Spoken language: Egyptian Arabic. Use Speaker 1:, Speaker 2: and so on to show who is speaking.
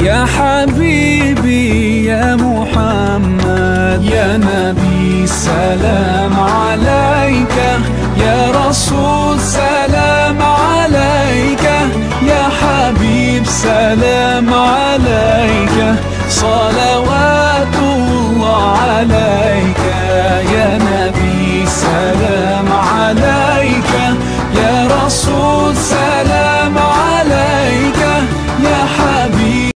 Speaker 1: يا حبيبي يا محمد يا نبي سلام عليك يا رسول سلام عليك يا حبيب سلام عليك صلوات الله عليك يا نبي سلام